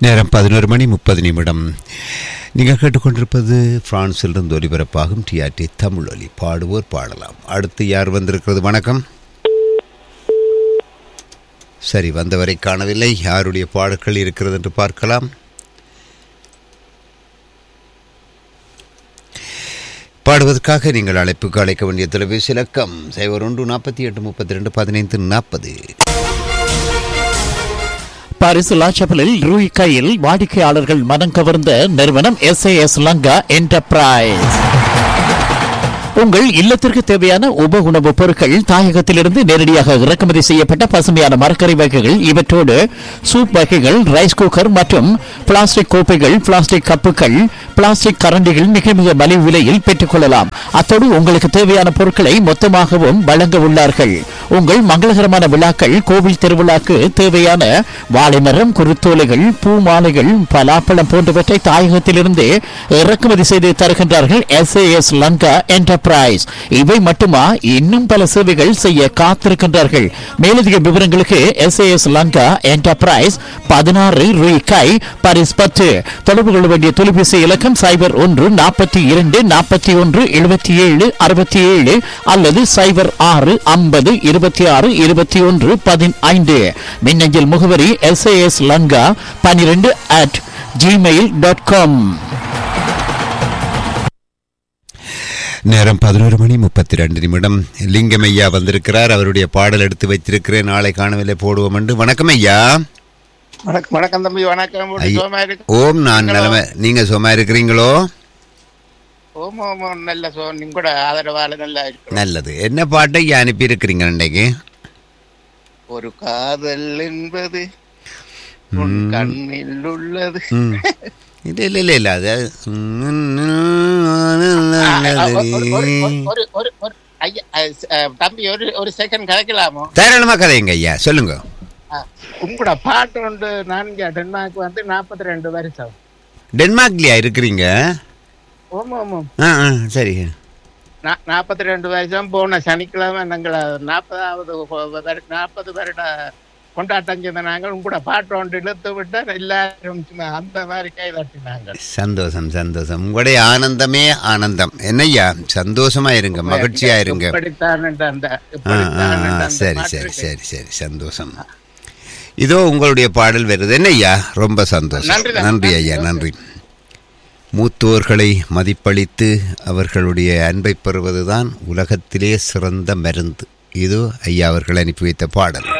நேரம் பதினோரு மணி முப்பது நிமிடம் நீங்கள் கேட்டுக்கொண்டிருப்பது பிரான்சிலிருந்து ஒலிபரப்பாகும் டிஆர்டி தமிழ் ஒலி பாடுவோர் பாடலாம் அடுத்து யார் வந்திருக்கிறது வணக்கம் சரி வந்தவரை காணவில்லை யாருடைய பாடல்கள் இருக்கிறது என்று பார்க்கலாம் பாடுவதற்காக நீங்கள் அழைப்புக்கு அழைக்க வேண்டிய தொலைபேசி இலக்கம் சைபர் ஒன்று நாற்பத்தி எட்டு முப்பத்தி ரெண்டு பதினைந்து நாற்பது பாரிஸ் லாச்சபலில் ரூய் கையில் வாடிக்கையாளர்கள் மனம் கவர்ந்த நிறுவனம் எஸ்ஏஎஸ் லங்கா என்டர்பிரைஸ் உங்கள் இல்லத்திற்கு தேவையான உப உணவுப் பொருட்கள் தாயகத்திலிருந்து நேரடியாக இறக்குமதி செய்யப்பட்ட பசுமையான மரக்கறி வகைகள் இவற்றோடு சூப் வகைகள் ரைஸ் குக்கர் மற்றும் பிளாஸ்டிக் கோப்பைகள் பிளாஸ்டிக் கப்புகள் பிளாஸ்டிக் கரண்டிகள் மிக மிக மலிவு விலையில் பெற்றுக்கொள்ளலாம் அத்தோடு உங்களுக்கு தேவையான பொருட்களை மொத்தமாகவும் வழங்க உள்ளார்கள் உங்கள் மங்களகரமான விழாக்கள் கோவில் திருவிழாக்கு தேவையான வாழைமரம் குருத்தோலைகள் பூ மாலைகள் பலாப்பழம் போன்றவற்றை தாயகத்திலிருந்து இறக்குமதி செய்து தருகின்றார்கள் எஸ்ஏஎஸ் லங்கா என்டர்பிரைஸ் இவை மட்டுமா இன்னும் பல சேவைகள் செய்ய காத்திருக்கின்றார்கள் மேலதிக விவரங்களுக்கு எஸ்ஏஎஸ் லங்கா என்டர்பிரைஸ் பதினாறு ரூபாய் பாரிஸ் பத்து தொடர்பு கொள்ள வேண்டிய தொலைபேசி இலக்கம் சைபர் ஒன்று நாற்பத்தி இரண்டு நாற்பத்தி ஒன்று எழுபத்தி ஏழு அறுபத்தி ஏழு அல்லது சைபர் ஆறு ஐம்பது இருபத்தி ஆறு இருபத்தி ஒன்று பதினைந்து மின்னஞ்சல் முகவரி எஸ்ஏஎஸ் லங்கா பன்னிரெண்டு அட் ஜிமெயில் டாட் காம் நேரம் பதினோரு மணி முப்பத்தி ரெண்டு நிமிடம் லிங்கம் ஐயா வந்திருக்கிறார் அவருடைய பாடல் எடுத்து வைத்திருக்கிறேன் நாளை காணவில்லை போடுவோம் என்று வணக்கம் ஐயா வணக்கம் வணக்கம் தம்பி வணக்கம் ஒரு ஐயா. சுகமா இருக்கு ஓம் நான் நிலைமை நீங்க சும்மா இருக்கிறீங்களோ ஓம் ஓம் ஓம் நல்ல சோ நீங்க கூட ஆதரவால நல்லா இருக்கு நல்லது என்ன பாட்டை ஐயா அனுப்பி இருக்கிறீங்க இன்றைக்கு ஒரு காதல் என்பது உன் கண்ணில் உள்ளது ம். இல்ல இல்ல இல்ல இல்ல அது ஆ, ஆ, ஒரு- ஒரு- ஒரு- ஒரு- ஒரு- ஒரு- ஐயா, அ, ஸ், அ, தம்பி ஒரு ஒரு செகண்ட் கதைக்கலாமோ தாராளமா கதைங்க ஐயா சொல்லுங்க ஆ, உங்களோட பாட்டு ஒன்று நான் இங்க டென்மார்க் வந்து நாற்பத்தி ரெண்டு வருஷம் டென்மார்க்லயா இருக்கிறீங்க ஓம் ஓம் ஓம் ஆ ஆ சரி நாற்பத்தி ரெண்டு வருஷம் போன சனிக்கிழமை நாங்கள் நாற்பதாவது நாற்பது வருட கொண்டாட்டம் செய்த நாங்கள் உங்களோட பாட்டு ஒன்று இழுத்து விட்டு எல்லாரும் சும்மா அந்த மாதிரி கை தட்டினாங்க சந்தோஷம் சந்தோஷம் உங்களுடைய ஆனந்தமே ஆனந்தம் என்னய்யா சந்தோஷமா இருங்க மகிழ்ச்சியா இருங்க இப்படித்தான் அந்த ஆ, ஆ, இப்படித்தான் ஆ, அந்த சரி பாட்டு சரி இருக்கு. சரி சரி சந்தோஷம் இதோ உங்களுடைய பாடல் வருது என்னய்யா ரொம்ப சந்தோஷம் நன்றி, நன்றி. நன்றி ஐயா நன்றி மூத்தோர்களை மதிப்பளித்து அவர்களுடைய அன்பை பெறுவதுதான் உலகத்திலே சிறந்த மருந்து இது ஐயா அவர்கள் அனுப்பி வைத்த பாடல்